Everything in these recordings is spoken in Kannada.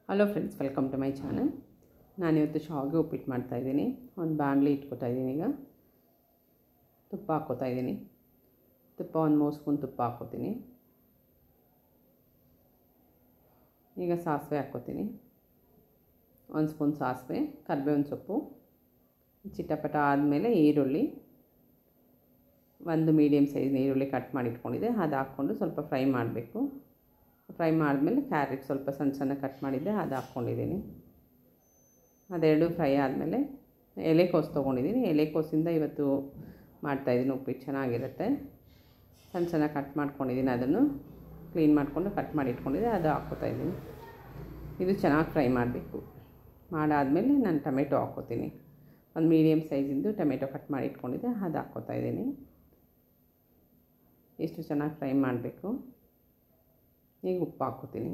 hello friends welcome to my channel ನಾನಿವತ್ತು ಶಾವಿಗೆ ಉಪ್ಪಿಟ್ಟು ಮಾಡ್ತಾಯಿದ್ದೀನಿ ಒಂದು ಬಾಣಲಿ ಇಟ್ಕೊತಾ ಇದ್ದೀನಿ ಈಗ ತುಪ್ಪ ಹಾಕ್ಕೋತಾ ಇದ್ದೀನಿ ತುಪ್ಪ ಒಂದು ಮೂರು ಸ್ಪೂನ್ ತುಪ್ಪ ಹಾಕ್ಕೋತೀನಿ ಈಗ ಸಾಸಿವೆ ಹಾಕ್ಕೋತೀನಿ ಒಂದು ಸ್ಪೂನ್ ಸಾಸಿವೆ ಕರಿಬೇವಿನ ಸೊಪ್ಪು ಚಿಟಪಟ ಆದಮೇಲೆ ಈರುಳ್ಳಿ ಒಂದು ಮೀಡಿಯಮ್ ಸೈಜ್ ಈರುಳ್ಳಿ ಕಟ್ ಮಾಡಿ ಇಟ್ಕೊಂಡಿದ್ದೆ ಅದು ಹಾಕ್ಕೊಂಡು ಸ್ವಲ್ಪ ಫ್ರೈ ಮಾಡಬೇಕು ಫ್ರೈ ಮಾಡಿದ್ಮೇಲೆ ಕ್ಯಾರೆಟ್ ಸ್ವಲ್ಪ ಸಣ್ಣ ಸಣ್ಣ ಕಟ್ ಮಾಡಿದ್ದೆ ಅದು ಹಾಕ್ಕೊಂಡಿದ್ದೀನಿ ಅದೆರಡು ಫ್ರೈ ಆದಮೇಲೆ ಎಲೆಕೋಸು ತೊಗೊಂಡಿದ್ದೀನಿ ಎಲೆಕೋಸಿಂದ ಇವತ್ತು ಮಾಡ್ತಾಯಿದ್ದೀನಿ ಉಪ್ಪಿಟ್ಟು ಚೆನ್ನಾಗಿರುತ್ತೆ ಸಣ್ಣ ಸಣ್ಣ ಕಟ್ ಮಾಡ್ಕೊಂಡಿದ್ದೀನಿ ಅದನ್ನು ಕ್ಲೀನ್ ಮಾಡಿಕೊಂಡು ಕಟ್ ಮಾಡಿ ಇಟ್ಕೊಂಡಿದ್ದೆ ಅದು ಹಾಕ್ಕೋತಾ ಇದ್ದೀನಿ ಇದು ಚೆನ್ನಾಗಿ ಫ್ರೈ ಮಾಡಬೇಕು ಮಾಡಾದಮೇಲೆ ನಾನು ಟೊಮೆಟೊ ಹಾಕ್ಕೋತೀನಿ ಒಂದು ಮೀಡಿಯಮ್ ಸೈಜಿಂದು ಟೊಮೆಟೊ ಕಟ್ ಮಾಡಿ ಇಟ್ಕೊಂಡಿದ್ದೆ ಅದು ಹಾಕ್ಕೋತಾ ಇದ್ದೀನಿ ಎಷ್ಟು ಚೆನ್ನಾಗಿ ಫ್ರೈ ಮಾಡಬೇಕು ಈಗ ಉಪ್ಪು ಹಾಕ್ಕೋತೀನಿ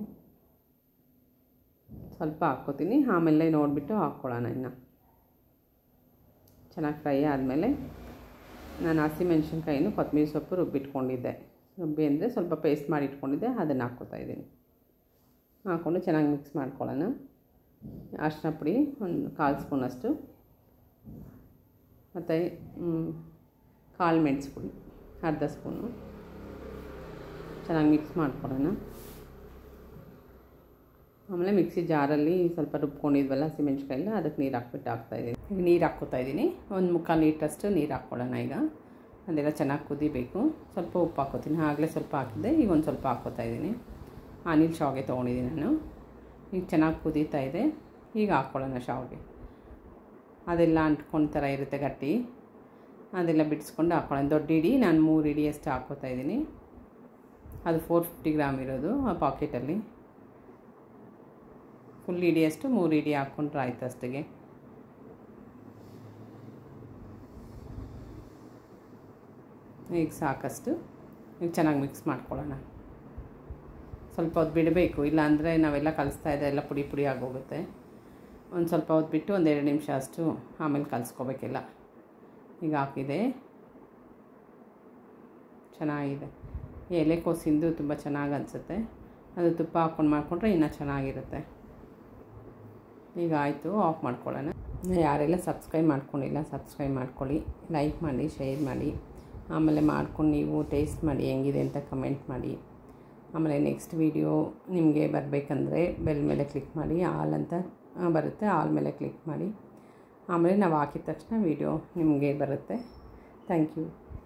ಸ್ವಲ್ಪ ಹಾಕ್ಕೋತೀನಿ ಆಮೇಲೆ ನೋಡಿಬಿಟ್ಟು ಹಾಕ್ಕೊಳ್ಳೋಣ ಇನ್ನು ಚೆನ್ನಾಗಿ ಫ್ರೈ ಆದಮೇಲೆ ನಾನು ಹಸಿಮೆಣ್ಸಿನ್ಕಾಯಿನೂ ಕೊತ್ತಂಬರಿ ಸೊಪ್ಪು ರುಬ್ಬಿಟ್ಕೊಂಡಿದ್ದೆ ರುಬ್ಬಿ ಅಂದರೆ ಸ್ವಲ್ಪ ಪೇಸ್ಟ್ ಮಾಡಿ ಇಟ್ಕೊಂಡಿದ್ದೆ ಅದನ್ನು ಹಾಕ್ಕೋತಾ ಇದ್ದೀನಿ ಹಾಕ್ಕೊಂಡು ಚೆನ್ನಾಗಿ ಮಿಕ್ಸ್ ಮಾಡ್ಕೊಳ್ಳೋಣ ಅರಿಶಿನ ಪುಡಿ ಒಂದು ಕಾಲು ಸ್ಪೂನಷ್ಟು ಮತ್ತು ಕಾಳು ಮೆಣಸು ಪುಡಿ ಅರ್ಧ ಸ್ಪೂನು ಚೆನ್ನಾಗಿ ಮಿಕ್ಸ್ ಮಾಡ್ಕೊಳ್ಳೋಣ ಆಮೇಲೆ ಮಿಕ್ಸಿ ಜಾರಲ್ಲಿ ಸ್ವಲ್ಪ ರುಬ್ಕೊಂಡಿದ್ವಲ್ಲ ಹಸಿಮೆಣ್ಸಿಕಾಯಿಲ್ಲ ಅದಕ್ಕೆ ನೀರು ಹಾಕ್ಬಿಟ್ಟು ಹಾಕ್ತಾಯಿದ್ದೀನಿ ಈಗ ನೀರು ಹಾಕ್ಕೋತಾ ಇದ್ದೀನಿ ಒಂದು ಮುಕ್ಕಾಲು ಲೀಟ್ರಷ್ಟು ನೀರು ಹಾಕ್ಕೊಳ್ಳೋಣ ಈಗ ಅದೆಲ್ಲ ಚೆನ್ನಾಗಿ ಕುದಿಬೇಕು ಸ್ವಲ್ಪ ಉಪ್ಪು ಹಾಕ್ಕೋತೀನಿ ಆಗಲೇ ಸ್ವಲ್ಪ ಹಾಕಿದ್ದೆ ಈಗ ಒಂದು ಸ್ವಲ್ಪ ಹಾಕ್ಕೋತಾ ಇದ್ದೀನಿ ಅನಿಲ್ ಶಾವಿಗೆ ತೊಗೊಂಡಿದ್ದೀನಿ ನಾನು ಈಗ ಚೆನ್ನಾಗಿ ಕುದೀತಾ ಇದೆ ಈಗ ಹಾಕ್ಕೊಳ್ಳೋಣ ಶಾವಿಗೆ ಅದೆಲ್ಲ ಅಂಟ್ಕೊಂಡು ಥರ ಇರುತ್ತೆ ಗಟ್ಟಿ ಅದೆಲ್ಲ ಬಿಡಿಸ್ಕೊಂಡು ಹಾಕ್ಕೊಳ್ಳೋಣ ದೊಡ್ಡ ಇಡಿ ನಾನು ಮೂರು ಇಡಿ ಅಷ್ಟು ಹಾಕ್ಕೋತಾ ಇದ್ದೀನಿ ಅದು ಫೋರ್ ಫಿಫ್ಟಿ ಗ್ರಾಮ್ ಇರೋದು ಆ ಪಾಕೆಟಲ್ಲಿ ಫುಲ್ ಇಡಿಯಷ್ಟು ಮೂರು ಇಡಿ ಹಾಕ್ಕೊಂಡ್ರೆ ಆಯ್ತು ಅಷ್ಟಿಗೆ ಈಗ ಸಾಕಷ್ಟು ಈಗ ಚೆನ್ನಾಗಿ ಮಿಕ್ಸ್ ಮಾಡ್ಕೊಳ್ಳೋಣ ಸ್ವಲ್ಪ ಹೊತ್ತು ಬಿಡಬೇಕು ಇಲ್ಲಾಂದರೆ ನಾವೆಲ್ಲ ಕಲಿಸ್ತಾ ಇದೆ ಎಲ್ಲ ಪುಡಿ ಪುಡಿ ಆಗೋಗುತ್ತೆ ಒಂದು ಸ್ವಲ್ಪ ಹೊತ್ತು ಬಿಟ್ಟು ಒಂದು ಎರಡು ನಿಮಿಷ ಅಷ್ಟು ಆಮೇಲೆ ಕಲಿಸ್ಕೋಬೇಕೆಲ್ಲ ಈಗ ಹಾಕಿದೆ ಚೆನ್ನಾಗಿದೆ ಎಲೆಕೋಸಿಂದು ತುಂಬ ಚೆನ್ನಾಗಿ ಅನಿಸುತ್ತೆ ಅದು ತುಪ್ಪ ಹಾಕ್ಕೊಂಡು ಮಾಡಿಕೊಂಡ್ರೆ ಇನ್ನೂ ಚೆನ್ನಾಗಿರುತ್ತೆ ಈಗ ಆಯಿತು ಆಫ್ ಮಾಡ್ಕೊಳ್ಳೋಣ ಯಾರೆಲ್ಲ ಸಬ್ಸ್ಕ್ರೈಬ್ ಮಾಡ್ಕೊಂಡಿಲ್ಲ ಸಬ್ಸ್ಕ್ರೈಬ್ ಮಾಡ್ಕೊಳ್ಳಿ ಲೈಕ್ ಮಾಡಿ ಶೇರ್ ಮಾಡಿ ಆಮೇಲೆ ಮಾಡ್ಕೊಂಡು ನೀವು ಟೇಸ್ಟ್ ಮಾಡಿ ಹೆಂಗಿದೆ ಅಂತ ಕಮೆಂಟ್ ಮಾಡಿ ಆಮೇಲೆ ನೆಕ್ಸ್ಟ್ ವೀಡಿಯೋ ನಿಮಗೆ ಬರಬೇಕಂದ್ರೆ ಬೆಲ್ ಮೇಲೆ ಕ್ಲಿಕ್ ಮಾಡಿ ಆಲ್ ಅಂತ ಬರುತ್ತೆ ಆಲ್ ಮೇಲೆ ಕ್ಲಿಕ್ ಮಾಡಿ ಆಮೇಲೆ ನಾವು ಹಾಕಿದ ತಕ್ಷಣ ವೀಡಿಯೋ ನಿಮಗೆ ಬರುತ್ತೆ ಥ್ಯಾಂಕ್ ಯು